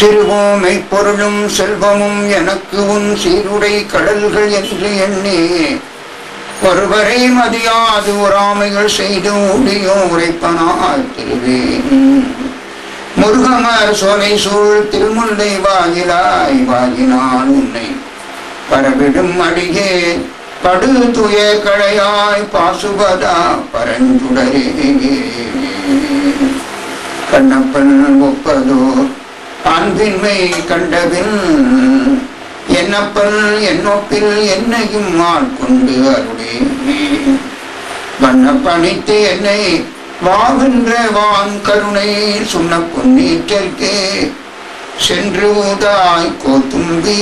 திருவோமை பொருளும் செல்வமும் எனக்கு உன் சீருடை கடல்கள் என்று எண்ணி ஒருவரை மதியாது ஒராமைகள் செய்து ஊழியோ உரைப்பனால் திருவேன் முருகமர் சோலை சூழ் திருமுல்லை வாயிலாய் வாயினால் உன்னை பரவிடும் அடியே படு துய களையாய் பாசுபதா பரஞ்சுடரே கண்ணப்பன் ஒப்பதோர் அன்பின்மை கண்டபின் என்னப்பன் என்னொப்பில் என்னையும் ஆட்கொண்டு அருளே வண்ண பணித்து என்னை வாகின்ற வான் கருணை சொன்ன பொன்னீற்றற்கே சென்று ஊதாய் கோத்தும்பி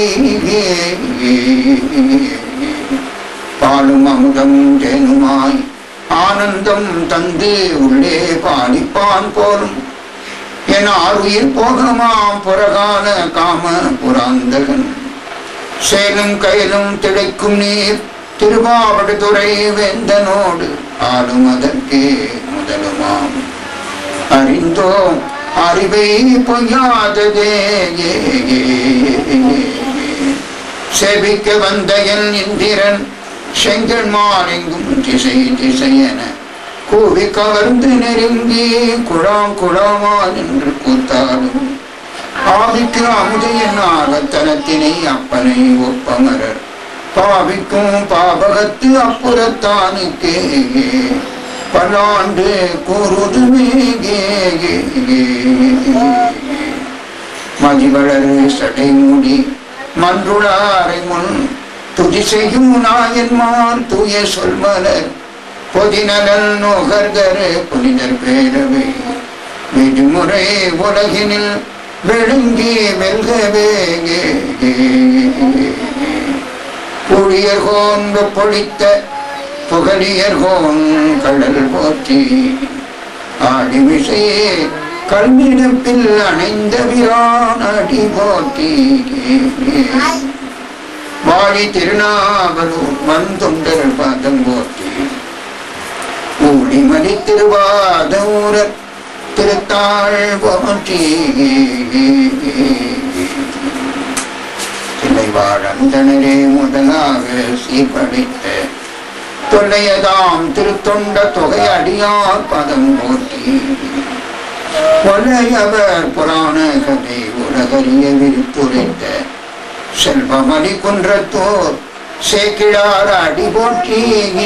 பாலும் அமுதம் தேனுமாய் ஆனந்தம் தந்து உள்ளே பாலிப்பான் போலும் என் ஆறுயிர் போகமாம் புறகால காம புராந்தகன் சேலும் கயலும் திளைக்கும் நீர் திருவாவடுதுறை வேந்தனோடு ஆளும் அதற்கே முதலுமாம் அறிந்தோம் அறிவை பொய்யாததே செபிக்க வந்த என் இந்திரன் செங்கன்மார் எங்கும் திசை திசையென கூவி கவர்ந்து நெருங்கி குழாம் குழாமா நின்று கூத்தாடும் ஆவிக்கு அமுதையன் ஆகத்தனத்தினை அப்பனை ஒப்பமரர் பாவிக்கும் பாபகத்து அப்புறத்தானுக்கே பல்லாண்டு கூறுதுமே மதிவளர் சடை மூடி மன்றுளாரை முன் துதி செய்யும் நாயன்மார் தூய சொல்மலர் பொதிநலன் நோகர்கர் புனிதர் பேரவை விடுமுறை உலகினில் விழுங்கி வெல்கவே புழியர்கோன் பொழித்த புகழியர்கோன் கடல் போற்றி ஆடிமிசையே கல்மிடப்பில் அணைந்த விரான் அடி போற்றி வாழி திருநாவலூர் வந்தொண்டர் பாதம் போற்றி ஊழிமதி திருவாதூரர் திருத்தாள் போற்றி திளைவாழந்தனரே முதலாக சீர்படைத்த தொல்லையதாம் திருத்தொண்ட தொகை அடியார் பதம் போற்றி கொலையவர் புராண கதை உலகறிய விரித்துரைத்த செல்வமணி குன்றத்தோர் சேக்கிழார் அடி போற்றி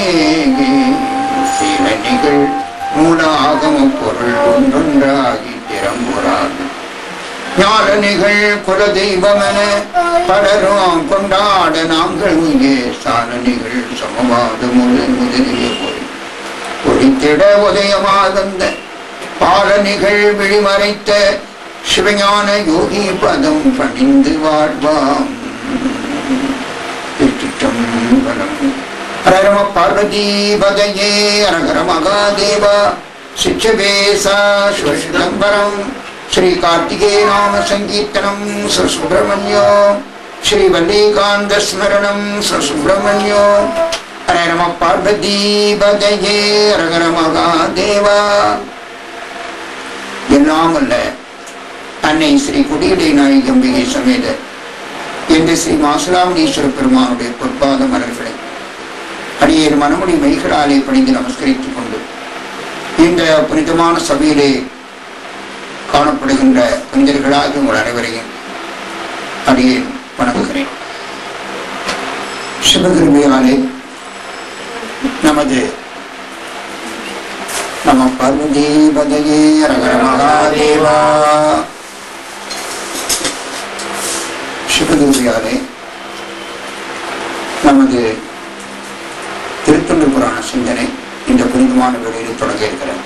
சீலனிகள் மூலாகம பொருள் ஒன்றொன்றாகி திறம்புறாது ஞாலனிகள் குல தெய்வமென பலரும் கொண்டாட நாங்கள் இங்கே சாலனிகள் சமவாத முழு முதலிய போய் ஒளித்திட உதயமாகந்த பாலனிகள் விழிமறைத்த சிவஞான யோகி பதம் பணிந்து வாழ்வாம் திருச்சிற்றம்பலம் ஹரம பார்வதி பதையே அரகர மகாதேவா சிச்சவேசா சிவசிதம்பரம் ஸ்ரீ கார்த்திகே நாம சங்கீர்த்தனம் சுப்பிரமணியோ ஸ்ரீ வல்லிகாந்த ஸ்மரணம் சுப்பிரமணியோ ஹர நம பார்வதி பதையே அரகர மகாதேவா எல்லாம் அல்ல அன்னை ஸ்ரீ குடியடை நாயகி அம்பிகை சமேத என்று ஸ்ரீ மாசுலாமணீஸ்வர பெருமானுடைய பொற்பாத மலர்களை அடியேன் மனமுடி மைகளாலே பணிந்து நமஸ்கரித்துக் கொண்டு இந்த புனிதமான சபையிலே காணப்படுகின்ற புனிதர்களாக உங்கள் அனைவரையும் அடியேன் வணங்குகிறேன் சிவகிருமையாலே நமது நம பார்வதி பதையே ரகர மகாதேவா சிவகிருமையாலே நமது திருத்தொண்டு புராண சிந்தனை இந்த புனிதமான வேளையில் தொடங்க இருக்கிறது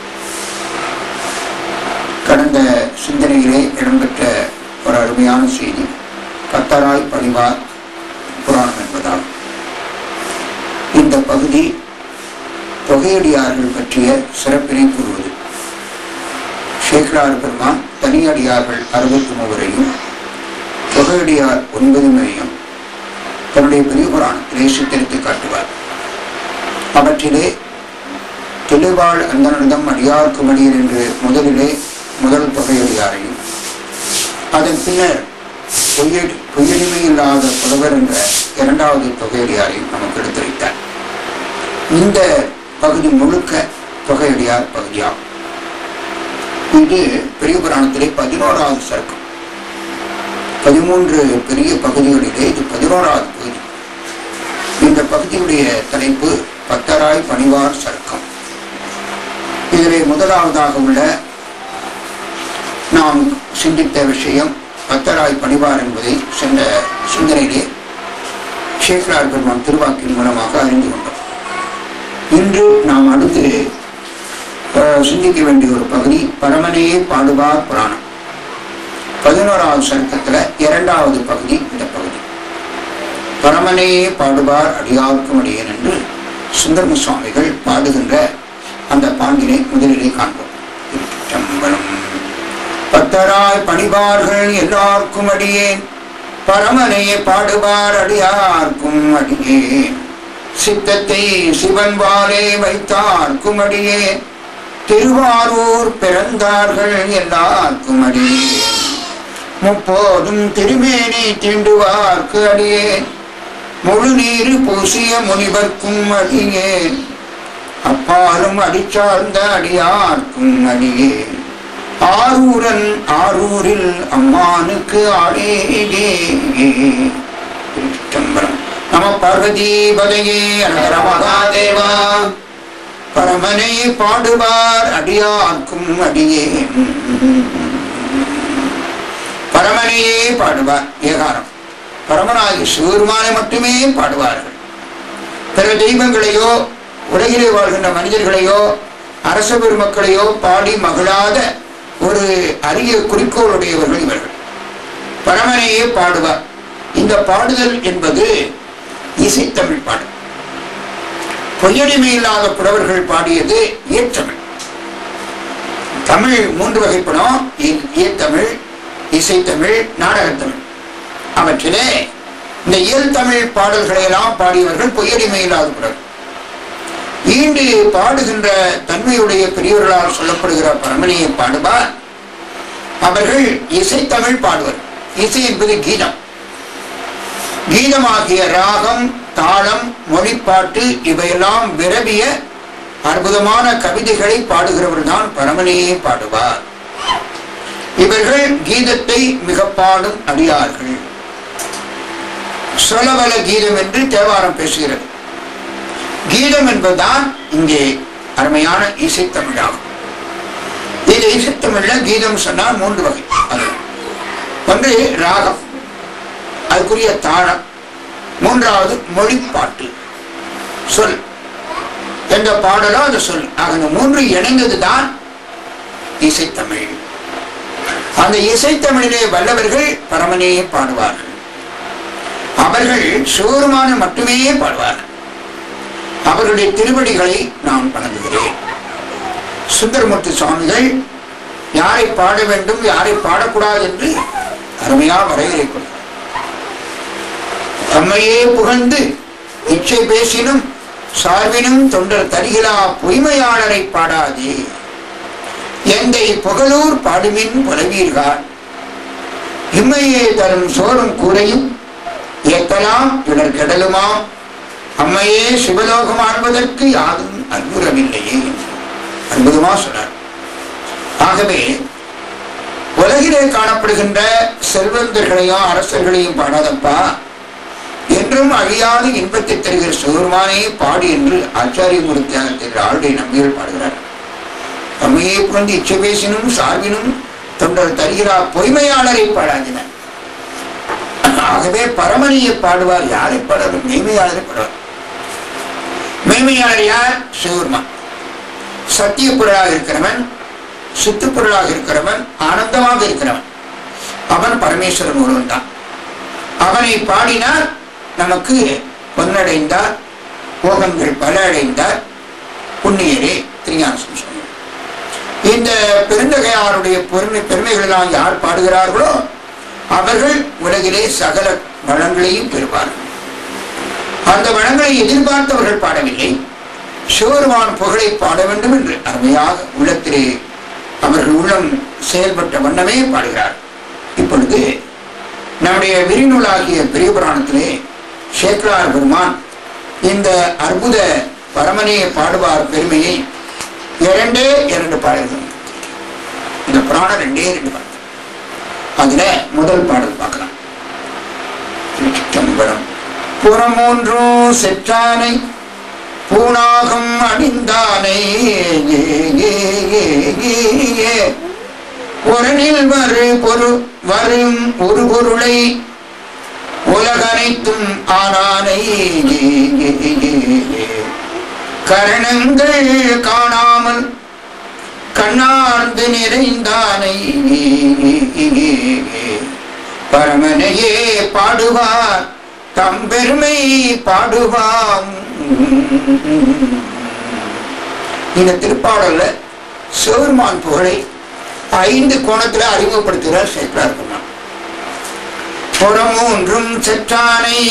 கடந்த சிந்தனையிலே இடம்பெற்ற ஒரு அருமையான செய்தி பத்தராய் பணிவார் புராணம் என்பதால் இந்த பகுதி தொகையடியார்கள் பற்றிய சிறப்பினை கூறுவது சேக்கரார் பெருமான் தனியடியார்கள் அறுபத்தி மூவரையும் தொகையடியார் ஒன்பது முறையும் தன்னுடைய பெரிய புராணத்திலே சித்தரித்து காட்டுவார் அவற்றிலே தெளிவாள் அந்தனிடம் அடியார்க்கு மடியர் என்று முதலிலே முதல் தொகையடியாரையும் அதன் பின்னர் பொய்யடி பொய்யடிமை இல்லாத புலவர் என்ற இரண்டாவது தொகையடியாரையும் நமக்கு எடுத்துரைத்தார் இந்த பகுதி முழுக்க தொகையடியார் பகுதியாகும் இது பெரிய புராணத்திலே பதினோராவது சர்க்கம் பதிமூன்று பெரிய பகுதிகளிலே இது பதினோராவது பகுதி இந்த பகுதியுடைய தலைப்பு பத்தராய் பணிவார் சர்க்கம் இதிலே முதலாவதாக உள்ள நாம் சிந்தித்த விஷயம் பத்தராய் பணிவார் என்பதை சென்ற சிந்தனையிலே சேகரார் பெருமான் திருவாக்கின் மூலமாக அறிந்து கொண்டோம் இன்று நாம் அடுத்து அஹ், சிந்திக்க வேண்டிய ஒரு பகுதி பரமனையே பாடுவார் புராணம் பதினோராவது சருக்கத்துல இரண்டாவது பகுதி இந்த பகுதி பரமனையே பாடுவார் அடியார்க்கும் அடியேன் என்று சுந்தரம சுவாமிகள் பாடுகின்ற அந்த பாங்கினை முதலிலே காண்போம் திருச்சிற்றம்பலம். பத்தராய் பணிவார்கள் எல்லாருக்கும் அடியேன் பரமனையே பாடுவார் அடியார்க்கும் அடியேன் சித்தத்தை சிவன் வாலே வைத்தார்க்கும் அடியேன் திருவாரூர் பிறந்தார்கள் எல்லாருக்கும் அடியேன் முப்போதும் திருமேனி தீண்டுவார்க்கு அடியேன் முழு நீரு பூசிய முனிவர்க்கும் அடியேன் அப்பாலும் அடிச்சார்ந்த அடியார்க்கும் அடியேன் ஆரூரன் ஆரூரில் அம்மானுக்கு ஆடேகே திருச்சிற்றம்பலம் நம பார்வதி பதையே அனகர மகாதேவா பரமனை பாடுவார் அடியார்க்கும் அடியேன் பரமனையே பாடுவார் ஏகாரம் பரமனாகி சிவருமானை மட்டுமே பாடுவார்கள் பிற தெய்வங்களையோ உலகிலே வாழ்கின்ற மனிதர்களையோ அரச பெருமக்களையோ பாடி மகிழாத ஒரு அரிய குறிக்கோளுடையவர்கள் இவர்கள் பரமனையே பாடுவார் இந்த பாடுதல் என்பது இசைத்தமிழ் பாடல் பொய்யடிமை இல்லாத புலவர்கள் பாடியது இயற்றமிழ் தமிழ் மூன்று வகைப்படும் இ- இயத்தமிழ் இசைத்தமிழ் நாடகத்தமிழ் அவற்றிலே இந்த இயல் தமிழ் பாடல்களை எல்லாம் பாடியவர்கள் பொய்யடிமை இல்லாத புலவர் ஈண்டு பாடுகின்ற தன்மையுடைய பெரியவர்களால் சொல்லப்படுகிற பரமணியை பாடுவார் அவர்கள் இசைத்தமிழ் பாடுவர் இசை என்பது கீதம் கீதமாகிய ராகம் தாளம் மொழிப்பாட்டு இவையெல்லாம் விரவிய அற்புதமான கவிதைகளை பாடுகிறவர் தான் பரமனையே பாடுவார் இவர்கள் கீதத்தை மிக பாடும் அடியார்கள் சொலவல கீதம் என்று தேவாரம் பேசுகிறது கீதம் என்பதுதான் இங்கே அருமையான இசைத்தமிழாகும் இந்த இசைத்தமிழ்ல கீதம் சொன்னால் மூன்று வகை அது ஒன்று ராகம் அதுக்குரிய தாளம் மூன்றாவது மொழிப்பாட்டு சொல் எந்த பாடலோ அந்த சொல் ஆக இந்த மூன்று இணைந்ததுதான் இசைத்தமிழ் அந்த இசைத்தமிழிலே வல்லவர்கள் பரமனையே பாடுவார்கள் அவர்கள் சிவருமான மட்டுமே பாடுவார்கள் அவர்களுடைய திருவடிகளை நான் வணங்குகிறேன் சுந்தரமூர்த்தி சுவாமிகள் யாரை பாட வேண்டும் யாரை பாடக்கூடாது என்று அருமையா வரையறை கொடுத்தார் தம்மையே புகழ்ந்து இச்சை பேசினும் சார்பினும் தொண்டர் தருகிலா பொய்மையாளரை பாடாதே எந்தை புகழூர் பாடுமின் புலவீர்கள் இம்மையே தரும் சோறும் கூரையும் ஏத்தலாம் இடர் கெடலுமாம் அம்மையே சிவலோகம் ஆழ்வதற்கு யாரும் அற்புதமில்லையே அற்புதமா சொன்னார் ஆகவே உலகிலே காணப்படுகின்ற செல்வந்தர்களையும் அரசர்களையும் பாடாதப்பா என்றும் அழியாத இன்பத்தை தருகிற சிவருமானே பாடு என்று ஆச்சாரியமூர்த்தி திரு ஆளுடைய நம்பிகள் பாடுகிறார் தம்மையே புகழ்ந்து இச்சை பேசினும் சார்பினும் தொண்டர் தருகிறா பொய்மையாளரை பாடாதினர் ஆகவே பரமணியை பாடுவார் யாரை பாடுவார் மெய்மையாளரை பாடுவார் மெய்மையாளர் யார் சிவருமான் சத்திய பொருளாக இருக்கிறவன் சித்து பொருளாக இருக்கிறவன் ஆனந்தமாக இருக்கிறவன் அவன் பரமேஸ்வரன் ஒருவன் தான் அவனை பாடினால் நமக்கு பொன்னடைந்தார் போகங்கள் பல அடைந்தார் புண்ணியரே திருஞான சுவாமி இந்த பெருந்தகையாருடைய பெருமை பெருமைகளெல்லாம் யார் பாடுகிறார்களோ அவர்கள் உலகிலே சகல வளங்களையும் பெறுவார்கள் அந்த வளங்களை எதிர்பார்த்தவர்கள் பாடவில்லை சிவருமான் புகழை பாட வேண்டும் என்று அருமையாக உள்ளத்திலே அவர்கள் உள்ளம் செயல்பட்ட வண்ணமே பாடுகிறார் இப்பொழுது நம்முடைய விரிநூலாகிய பெரிய புராணத்திலே சேக்கரார் பெருமான் இந்த அற்புத பரமனையை பாடுவார் பெருமையை இரண்டே இரண்டு பாடல்கள் இந்த புராணம் ரெண்டே ரெண்டு பாடல் அதுல முதல் பாடல் பார்க்கலாம் திருச்சிற்றம்பலம் புறமூன்றும் செற்றானை பூணாகம் அணிந்தானை ஏ, ஏ, ஏ, ஏ, ஏ. பொருளில் வரு பொரு வரும் ஒரு பொருளை உலகனைத்தும் ஆனானை ஏ, ஏ, ஏ, ஏ. கரணங்கள் காணாமல் கண்ணார்ந்து நிறைந்தானை பரமனையே பாடுவார் தம் பெருமை பாடுவாம் இந்த திருப்பாடல்ல சிவருமான் புகழை ஐந்து கோணத்துல அறிமுகப்படுத்துகிறார் சேக்கரார் பெருமான் புறமூன்றும் செற்றானை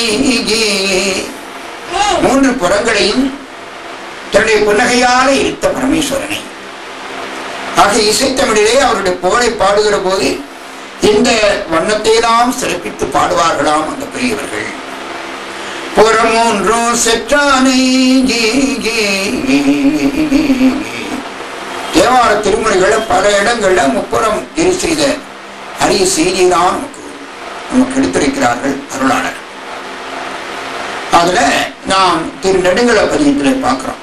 மூன்று புறங்களையும் தன்னுடைய புன்னகையால இருத்த பரமேஸ்வரனை ஆக இசைத்தமிழிலே அவருடைய புகழை பாடுகிற போது இந்த வண்ணத்தை எல்லாம் சிறப்பித்து பாடுவார்களாம் அந்த பெரியவர்கள் புறமூன்றும் செற்றானை தேவார திருமுறைகளை பல இடங்கள்ல முப்புறம் இரு செய்த அரிய செய்தியெல்லாம் நமக்கு நமக்கு எடுத்திருக்கிறார்கள் அருளாளர் அதுல நாம் திரு நெடுங்கல பதியத்துல பார்க்கிறோம்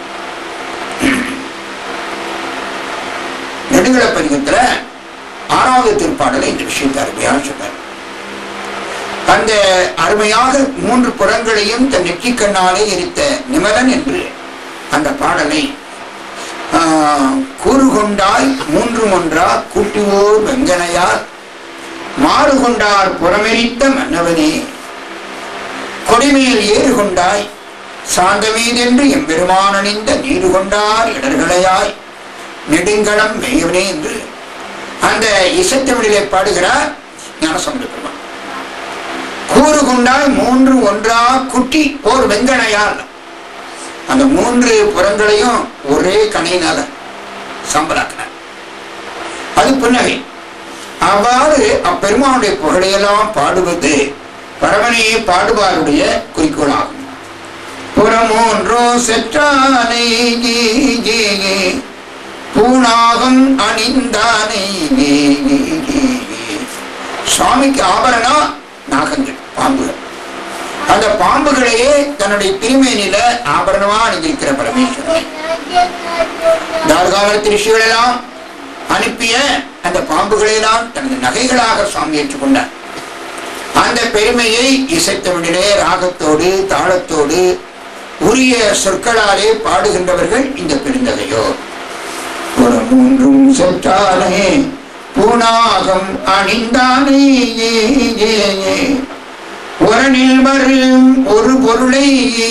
நெடுங்கல பதிகத்துல ஆறாவது திருப்பாடலை இந்த விஷயத்தை அருமையாக சொன்னார் அந்த அருமையாக மூன்று புறங்களையும் தன் நெற்றிக் கண்ணாலே எரித்த நிமலன் என்று அந்த பாடலை ஆஹ், கூறு கொண்டாய் மூன்று ஒன்றா கூட்டுவோர் வெங்கனையார் மாறு கொண்டார் புறமெரித்த மன்னவனே கொடிமேல் ஏறு கொண்டாய் சாந்தமீதென்று எம்பெருமானணிந்த நீரு கொண்டார் இடர்களையாய் நெடுங்களம் மெய்யவனே என்று அந்த இசைத்தமிழிலே பாடுகிறார் ஞானசமுத பெருமான் கூறு கொண்டால் மூன்று ஒன்றா குட்டி ஓர் வெங்கனையால் அந்த மூன்று புறங்களையும் ஒரே கணையினால சம்பளாக்கினார் அது புன்னகை அவ்வாறு அப்பெருமானுடைய புகழையெல்லாம் பாடுவது பரமனையை பாடுவாருடைய குறிக்கோளாகும் புறமூன்றோ செற்றானை ஜீ, ஜீ, ஜீ. பூணாகம் அணிந்தானை ஜீ, ஜீ, ஜீ, ஜீ. சுவாமிக்கு ஆபரணம் நாகங்கள் பாம்புகள் அந்த பாம்புகளையே தன்னுடைய திருமேனில ஆபரணமா அணிந்திருக்கிற பரமேஸ்வரன் தார்கால ரிஷிகள் எல்லாம் அனுப்பிய அந்த பாம்புகளை எல்லாம் தனது நகைகளாக சுவாமி ஏற்றுக்கொண்டார் அந்த பெருமையை இசைத்தமிழிலே ராகத்தோடு தாளத்தோடு உரிய சொற்களாலே பாடுகின்றவர்கள் இந்த பெருந்தகையோ ஒரு மூன்றும் செற்றானே பூனாகம் அணிந்தானே ஏ, ஏ, ஏ. உரனில் வரும் ஒரு பொருளை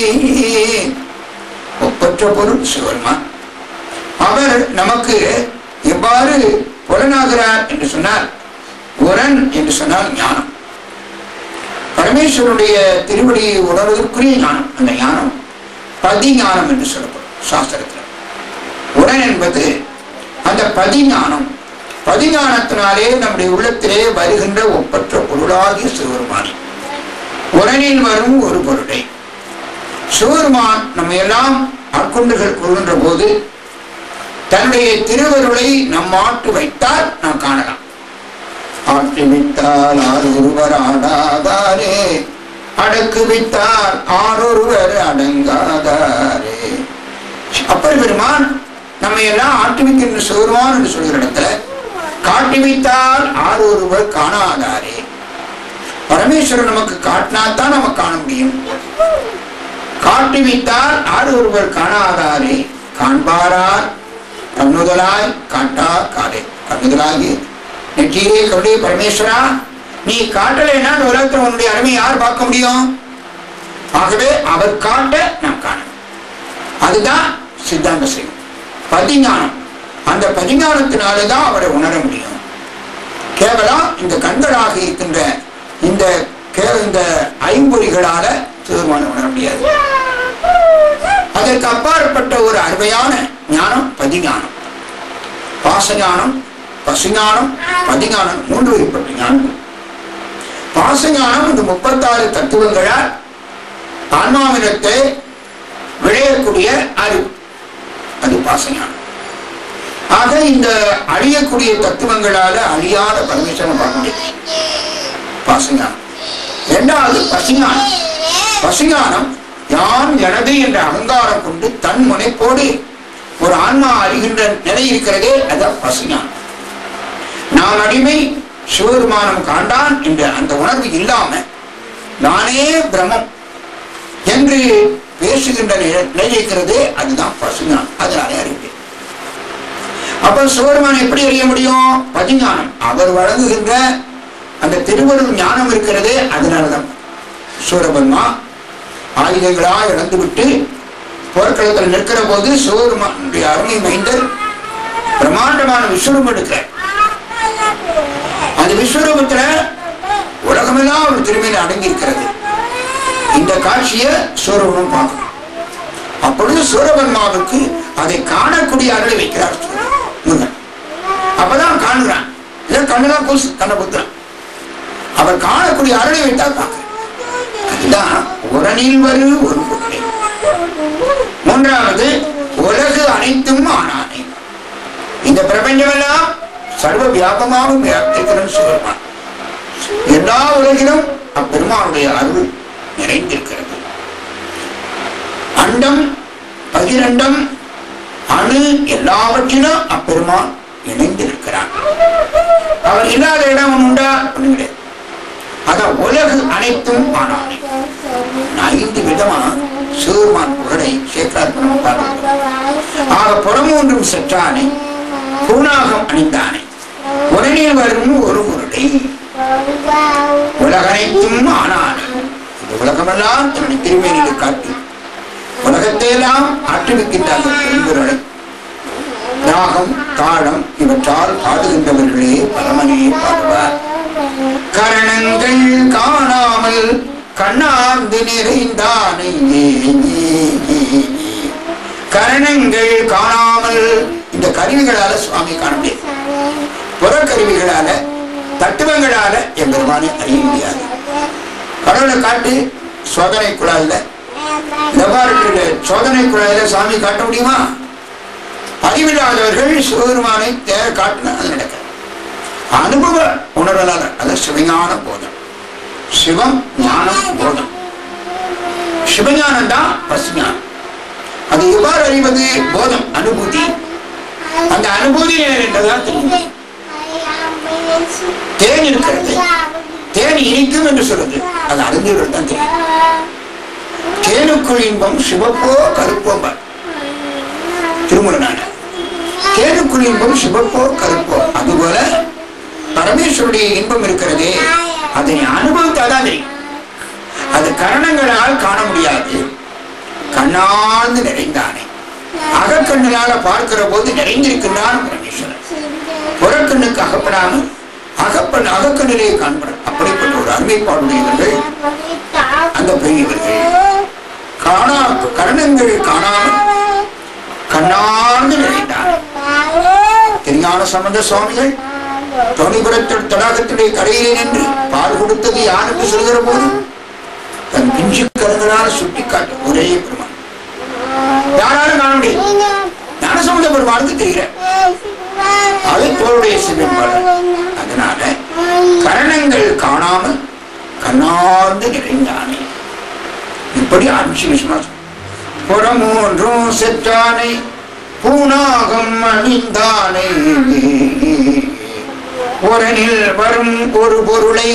ஒப்பற்ற பொருள் சிவருமான் அவர் நமக்கு எவ்வாறு புலனாகிறார் என்று சொன்னால் உரன் என்று சொன்னால் ஞானம் பரமேஸ்வருடைய திருவடியை உணர்வதற்குரிய ஞானம் அந்த ஞானம் பதி ஞானம் என்று சொல்லப்படும் சாஸ்திரத்தில் உடன் என்பது அந்த பதி ஞானம் பதி ஞானத்தினாலே நம்முடைய உள்ளத்திலே வருகின்ற ஒப்பற்ற பொருளாகிய சிவருமானி உரனில் வரும் ஒரு பொருளை சிவருமான் நம்ம எல்லாம் ஆட்கொண்டுகள் கொள்கின்ற போது தன்னுடைய திருவருளை நம்மாட்டு வைத்தால் நாம் காணலாம் ஆற்றி விட்டால் ஆரொருவர் ஆடாதாரே அடக்கு விட்டால் ஆரொருவர் அடங்காதாரே அப்பர் பெருமான் நம்ம எல்லாம் ஆட்டி வைக்கின்ற சிவருமான் என்று சொல்கிற இடத்துல காட்டி வைத்தால் ஆரொருவர் காணாதாரே பரமேஸ்வரன் நமக்கு காட்டினாத்தான் நம்ம காண முடியும் காட்டி வைத்தால் ஆறு ஒருவர் காணாதாரே காண்பாரார் கண்ணுதலாய் காட்டா காலே கண்ணுதலாகி நெற்றியிலே கருடைய பரமேஸ்வரா நீ காட்டலைன்னா இந்த உலகத்தில் உன்னுடைய அருமை யார் பார்க்க முடியும் ஆகவே அவர் காட்ட நாம் காணணும் அதுதான் சித்தாந்த செய்யும் பதிஞானம் அந்த பதிஞானத்தினாலே தான் அவரை உணர முடியும் கேவலம் இந்த கண்களாக இருக்கின்ற இந்த கே- இந்த ஐம்பொறிகளால தீர்மானம் உணர முடியாது அதற்கு அப்பாற்பட்ட ஒரு அருமையான ஞானம் பதிஞானம் பாசஞானம் பசுஞானம் பதிஞானம் மூன்று வகைப்பட்ட ஞானம் பாசஞானம் இந்த முப்பத்தாறு தத்துவங்களால் ஆன்மாவினத்தை விளையக்கூடிய அறிவு அது பாசஞானம் ஆக இந்த அழியக்கூடிய தத்துவங்களால அழியாத பரமேஸ்வரனை பார்க்க முடியும் பாசஞானம் இரண்டாவது பசுஞானம் பசுஞானம் யான் எனது என்ற அகங்காரம் கொண்டு தன் முனைப்போடு ஒரு ஆன்மா அறிகின்ற நிலை இருக்கிறதே அதான் பசுஞானம் நான் அடிமை சிவபெருமானம் காண்டான் என்ற அந்த உணர்வு இல்லாம நானே பிரம்மம் என்று பேசுகின்ற நிலை நிலை இருக்கிறது அதுதான் பசுஞானம் அதனாலே அறிவு அப்ப சிவபெருமான் எப்படி அறிய முடியும் பதிஞானம் அவர் வழங்குகின்ற அந்த திருவருள் ஞானம் இருக்கிறதே அதனாலதான் சூரபன்மா ஆயுதங்களா இழந்துவிட்டு போர்க்களத்தில் நிற்கிற போது சிவபெருமானுடைய அருமை மைந்தர் பிரம்மாண்டமான விஸ்வரூபம் எடுக்கிறார் அந்த விஸ்வரூபத்துல உலகமெல்லாம் ஒரு திருமையில அடங்கி இருக்கிறது இந்த காட்சியை சூரபன்மன் பார்க்கணும் அப்பொழுது சூரபன்மாவுக்கு அதை காணக்கூடிய அருளை வைக்கிறார் முருகன் அப்பதான் காணுகிறான் இதை கண்ணுதான் கூசு கண்ணை குத்துறான் அவர் காணக்கூடிய அருளை வைத்தா பார்க்க அதுதான் உரணில் வரு ஒரு பொருளை மூன்றாவது உலகு அனைத்தும் ஆனானே இந்த பிரபஞ்சமெல்லாம் சர்வ வியாபமாகவும் வியாபித்திருக்கிறது சிவருமான் எல்லா உலகிலும் அப்பெருமானுடைய அருள் நிறைந்திருக்கிறது அண்டம் பகிரண்டம் அணு எல்லாவற்றிலும் அப்பெருமான் இணைந்திருக்கிறான் அவர் இல்லாத இடம் ஒண்ணு உண்டா ஒண்ணு கிடையாது அதான் உலகு அனைத்தும் ஆனானே ஐந்து விதமா சிவருமான் புகழை சேக்கரார் பார்க்கிறோம் ஆக புறமூன்றும் செற்றானே பூனாகம் அணிந்தானே உடனே வரும் ஒரு பொருளை உலகனைத்தும் ஆனானே இந்த உலகமெல்லாம் தன்னுடைய திருமேனியை காட்டி உலகத்தையெல்லாம் ஆற்றுவிக்கின்ற அந்த பெரும்பொருளை ராகம் தாளம் இவற்றால் பாடுகின்றவர்களே பரமனே பாடுவார் கரணங்கள் காணாமல் கண்ணார்ந்து நிறைந்தானை கரணங்கள் காணாமல் இந்த கருவிகளால சுவாமி காண முடியாது புறக்கருவிகளால தத்துவங்களால என் பெருமானை அறிய முடியாது கடவுளை காட்டி சோதனை குழாயில லெபார்டரியில சோதனை குழாயில சாமி காட்ட முடியுமா அறிவில்லாதவர்கள் சிவபெருமானை தேர காட்டின அது நடக்க அனுபவ உணரலால அது சிவஞான போதம் சிவம் ஞானம் போதம் சிவஞானம் தான் பசுஞானம் அது எவ்வாறு அறிவது போதம் அனுபூதி அந்த அனுபூதி என்றதான் தெரியும் தேன் இருக்கிறது தேன் இனிக்கும் என்று சொல்லுது அது அறிஞர்கள் தான் தெரியும் தேனுக்குள் இன்பம் சிவப்போ கருப்போ திருமுருகனான தேனுக்குள் இன்பம் சிவப்போ கருப்போ அதுபோல பரமேஸ்வருடைய இன்பம் இருக்கிறதே அதை அனுபவித்தாதான் தெரியும் அது கரணங்களால் காண முடியாது கண்ணார்ந்து நிறைந்தானே அகக்கண்ணுகளால பார்க்கிற போது நிறைந்திருக்கின்றான் பரமேஸ்வரன் புறக்கண்ணுக்கு அகப்படாமல் அகப்பன் அகக்கண்ணிலே காண்படும் அப்படிப்பட்ட ஒரு அருமைப்பாடுடையவர்கள் அந்த பெரியவர்கள் காணா கரணங்கள் காணாமல் கண்ணார்ந்து நிறைந்தார் திருஞான சம்பந்த சுவாமிகள் தோணிபுரத்தில் தடாகத்துடைய கரையிலே நின்று பால் கொடுத்தது யார் என்று சொல்கிற போது தன் பிஞ்சு கருங்களால் சுட்டி காட்டு ஒரே பெருமான் யாராலும் காண முடியும் ஞானசம்பந்த பெருமானுக்கு தெரிகிற அது தோளுடைய சிவப்பாளர் அதனால கரணங்கள் காணாமல் கண்ணார்ந்து நிறைந்தானே இப்படி ஆரம்பிச்சு விஸ்வநாதன் புறமூன்றும் செற்றானை பூனாகம் அணிந்தானை உரனில் வரும் ஒரு பொருளை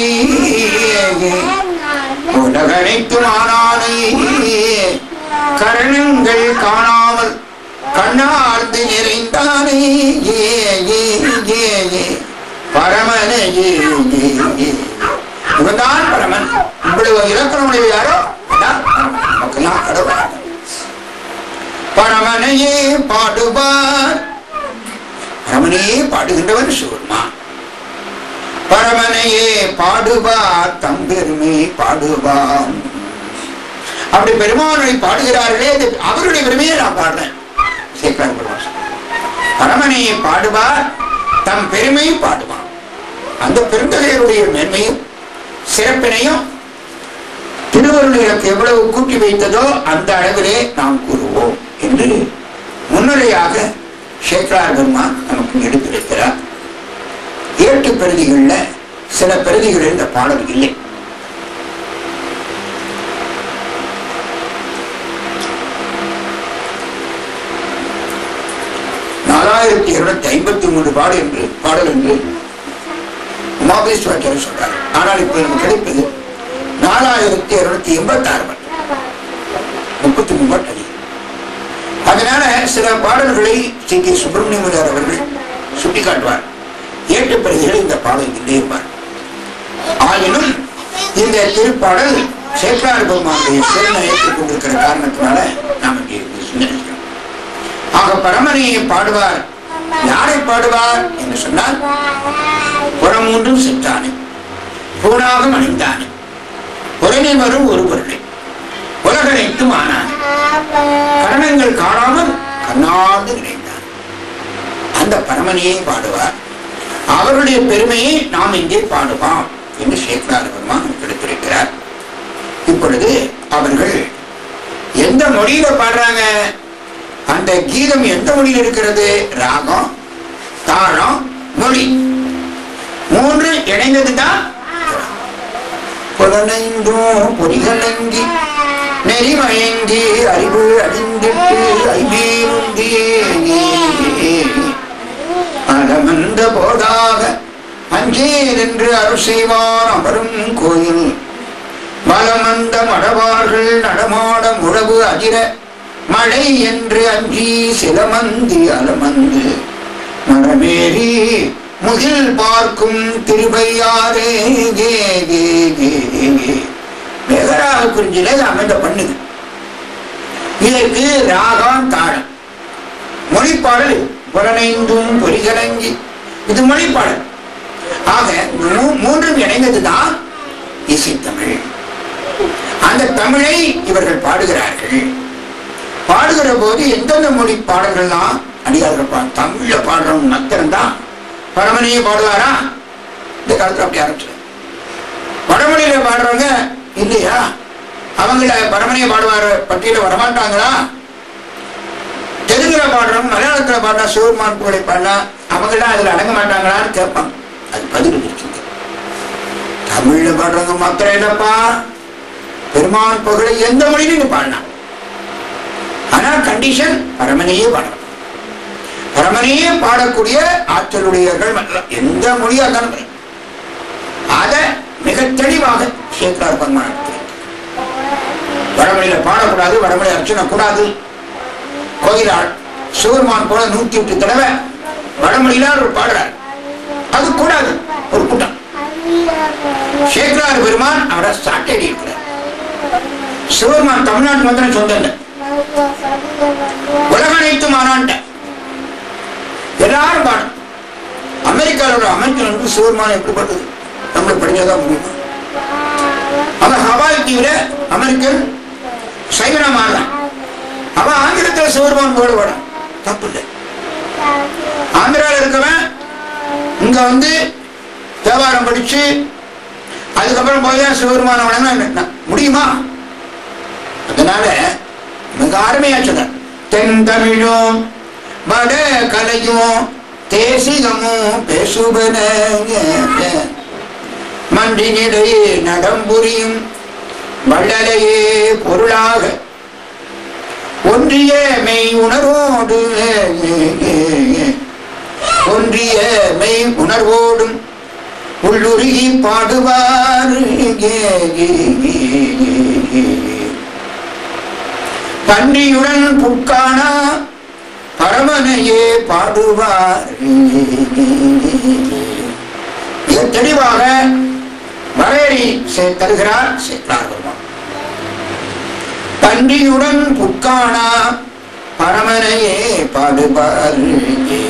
உலகனைத்தும் ஆனானை கரணங்கள் காணாமல் கண்ணார்ந்து நிறைந்தானே ஏ ஏ ஏ ஏ பரமனே ஏ ஏ ஏ இவன்தான் பரமன் இவ்வளவு இலக்கணம் உடைய யாரோ அதான் பரமன். நமக்கெல்லாம் கடவுள் பரமனையே பாடுவார் பரமனே பாடுகின்றவன் சிவருமான் பரமனையே பாடுவார் தம்பெருமை பாடுவான் அப்படி பெருமானை பாடுகிறார்களே அது அவருடைய பெருமையை நான் பாடுறேன் சேக்கர் பெருமான் பரமனையே பாடுவார் தம் பெருமையும் பாடுவான் அந்த பெருந்தகையருடைய மேன்மையும் சிறப்பினையும் திருவருள் எனக்கு எவ்வளவு கூட்டி வைத்ததோ அந்த அளவிலே நாம் கூறுவோம் என்று முன்னுரையாக சேக்கரார் பெருமான் நமக்கு எடுத்திருக்கிறார் ஏட்டு பிரதிகள்ல சில பிரதிகளில் இந்த பாடல் இல்லை நாலாயிரத்தி இருநூத்தி ஐம்பத்தி மூன்று பாடல் என்று பாடல் என்று உமாபேஸ்வரர் சொல்றார் ஆனால் இப்ப நமக்கு கிடைப்பது நாலாயிரத்தி இருநூத்தி எண்பத்தி ஆறு பாட்டு முப்பத்தி மூணு பாட்டு அதிகம். அதனால சில பாடல்களை சி கே சுப்பிரமணியமுடியார் அவர்கள் சுட்டிக்காட்டுவார் ஏட்டு பிரதிகள் இந்த பாடல் இல்லை இருப்பார் ஆயினும் இந்த திருப்பாடல் சேக்கரார் பெருமானுடைய சிறனை ஏற்றுக் கொண்டிருக்கிற காரணத்தினால நாம் இங்கே இது சிந்தனைக்கிறோம் ஆக பரமனையை பாடுவார் யாரை பாடுவார் என்று சொன்னால் புறமூன்றும் சென்றானே பூனாகம் அணிந்தானே புறனே வரும் ஒரு பொருளை உலகனைத்தும் ஆனான் கரணங்கள் காணாமல் கண்ணார்ந்து நினைந்தான் அந்த பரமனையை பாடுவார் அவருடைய பெருமையை நாம் இங்கே பாடுவோம் என்று சேக்கரார் பெருமான் எடுத்திருக்கிறார் இப்பொழுது அவர்கள் எந்த மொழியில பாடுறாங்க அந்த கீதம் எந்த மொழியில் இருக்கிறது ராகம் தாளம் மொழி மூன்று இணைந்ததுதான் புலனைந்தும் பொறிகளங்கி நெறிமயங்கி அறிவு அழிந்திட்டு ஐமீருந்தி அடமந்த போதாக அஞ்சேதென்று அருள் செய்வார் அமரும் கோயில் மலமந்த மடவார்கள் நடமாட முழவு அதிர மழை என்று அஞ்சி சிலமந்தி அலமந்து மரமேறி முகில் பார்க்கும் திருவையாரே கே கே கே கே மெகராக குறிஞ்சில இது அமைந்த பண்ணுது இதற்கு ராகம் தாளம் மொழிப்பாடல் புலனைந்தும் பொறிகலங்கி இது மொழிப்பாடல் ஆக மூ- மூன்றும் இணைந்ததுதான் இசைத்தமிழ் அந்த தமிழை இவர்கள் பாடுகிறார்கள் பாடுகிற போது எந்தெந்த மொழி பாடல்கள்லாம் அடியார்கள் பா தமிழ்ல பாடுறவங்க மாத்திரம் தான் பரமனையே பாடுவாரா இந்த காலத்துல அப்படி ஆரம்பிச்சு வடமொழியில பாடுறவங்க இல்லையா அவங்கள பரமனையை பாடுவார் பட்டியல வரமாட்டாங்களா தெலுங்குல பாடுறவங்க மலையாளத்துல பாடினா சிவபெருமான் புகழை பாடினா அவங்களாம் அதுல அடங்க மாட்டாங்களான்னு கேட்பாங்க அது பதில் இருக்குங்க தமிழ்ல பாடுறவங்க மாத்திரம் இல்லப்பா பெருமான் புகழை எந்த மொழியிலும் நீ பாடலாம் ஆனா கண்டிஷன் பரமனையே பாடணும் பரமனையே பாடக்கூடிய ஆற்றலுடையவர்கள் மற்ற- எந்த மொழியா இருந்தாலும் சரி. அதை மிக தெளிவாக சேக்கரார் பெருமான் எடுத்திருக்கிறார். வடமொழியில பாடக்கூடாது வடமொழி அர்ச்சனை கூடாது கோயிலாள் சிவருமான் போல நூத்தி எட்டு தடவை வடமொழியில அவர் பாடுறார் அது கூடாது ஒரு கூட்டம் சேக்கரார் பெருமான் அவரை சாட்டடி இருக்கிறார் சிவருமான் தமிழ்நாட்டு மாத்திரம் சொந்தம் இல்லை உலக அனைத்து மாநாட்ட எல்லாரும் பாடும் அமெரிக்காவோட அமைச்சர் வந்து சிவருமான் எப்படிப்பட்டது நம்மளை படிச்சாதான் முடியுமா அவன் ஹவாய் தீவிர அமெரிக்கன் சைவனா மாறலாம் அவன் ஆங்கிலத்துல சிவருமான் போட வேணும் தப்பு இல்லை ஆந்திரால இருக்கவன் இங்க வந்து வியாபாரம் படிச்சு அதுக்கப்புறம் போய் தான் சிவருமான வணங்க முடியுமா அதனால மிக அருமையா சொன்னார் தென் தமிழும் வட கலையும் தேசிகமும் பேசுவன மன்றினிடையே நடம்புரியும் வள்ளலையே பொருளாக ஒன்றிய மெய் உணர்வோடு ஒன்றிய மெய் உணர்வோடும் உள்ளுருகி பாடுவார் பன்றியுடன் புட்கானா பரமனையே பாடுவார் மிக தெளிவாக வரையறை சே- தருகிறார் சேக்கலார் பெருமான் பன்றியுடன் புட்கானா பரமனையே பாடுவார்